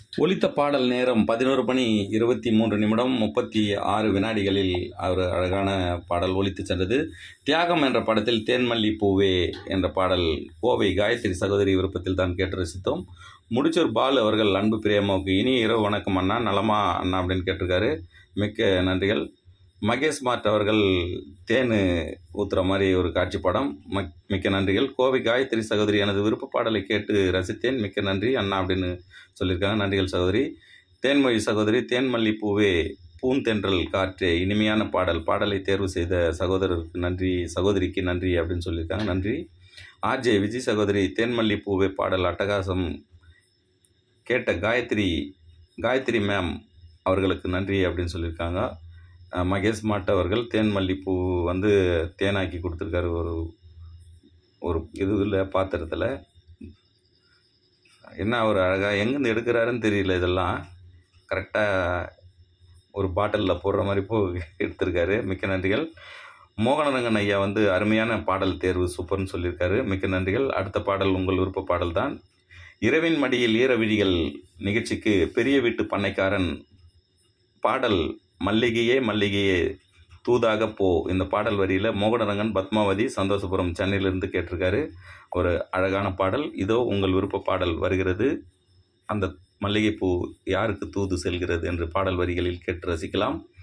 ஒலித்த பாடல் நேரம் பதினோரு மணி இருபத்தி மூன்று நிமிடம் முப்பத்தி ஆறு வினாடிகளில் ஒரு அழகான பாடல் ஒலித்து சென்றது தியாகம் என்ற படத்தில் தேன்மல்லி பூவே என்ற பாடல் கோவை காயத்ரி சகோதரி விருப்பத்தில் தான் கேட்டு ரசித்தோம் முடிச்சூர் பாலு அவர்கள் அன்பு பிரியம்மாவுக்கு இனி இரவு வணக்கம் அண்ணா நலமா அண்ணா அப்படின்னு கேட்டிருக்காரு மிக்க நன்றிகள் மகேஷ் மார்ட் அவர்கள் தேன் ஊத்துற மாதிரி ஒரு காட்சி படம் மக் மிக்க நன்றிகள் கோவை காயத்ரி சகோதரி எனது விருப்ப பாடலை கேட்டு ரசித்தேன் மிக்க நன்றி அண்ணா அப்படின்னு சொல்லியிருக்காங்க நன்றிகள் சகோதரி தேன்மொழி சகோதரி தேன்மல்லி பூவே பூந்தென்றல் காற்றே இனிமையான பாடல் பாடலை தேர்வு செய்த சகோதரருக்கு நன்றி சகோதரிக்கு நன்றி அப்படின்னு சொல்லியிருக்காங்க நன்றி ஆர்ஜே விஜய் சகோதரி தேன்மல்லி பூவே பாடல் அட்டகாசம் கேட்ட காயத்ரி காயத்ரி மேம் அவர்களுக்கு நன்றி அப்படின்னு சொல்லியிருக்காங்க அஹ் மகேஷ் மாட் அவர்கள் தேன் மல்லிப்பூ வந்து தேனாக்கி கொடுத்துருக்காரு ஒரு ஒரு இதுல பாத்திரத்தில் என்ன ஒரு அழகாக எங்கேருந்து எடுக்கிறாருன்னு தெரியல இதெல்லாம் கரெக்டாக ஒரு பாட்டிலில் போடுற மாதிரி பூ எடுத்திருக்காரு மிக்க நன்றிகள் மோகனரங்கன் ஐயா வந்து அருமையான பாடல் தேர்வு சூப்பர்னு சொல்லியிருக்காரு மிக்க நன்றிகள் அடுத்த பாடல் உங்கள் விருப்ப பாடல் தான் இரவின் மடியில் ஈர விழிகள் நிகழ்ச்சிக்கு பெரிய வீட்டு பண்ணைக்காரன் பாடல் மல்லிகையே மல்லிகையே தூதாக போ இந்த பாடல் வரியில் மோகனரங்கன் பத்மாவதி சந்தோஷபுரம் சென்னையிலிருந்து கேட்டிருக்காரு ஒரு அழகான பாடல் இதோ உங்கள் விருப்ப பாடல் வருகிறது அந்த மல்லிகைப்பூ யாருக்கு தூது செல்கிறது என்று பாடல் வரிகளில் கேட்டு ரசிக்கலாம்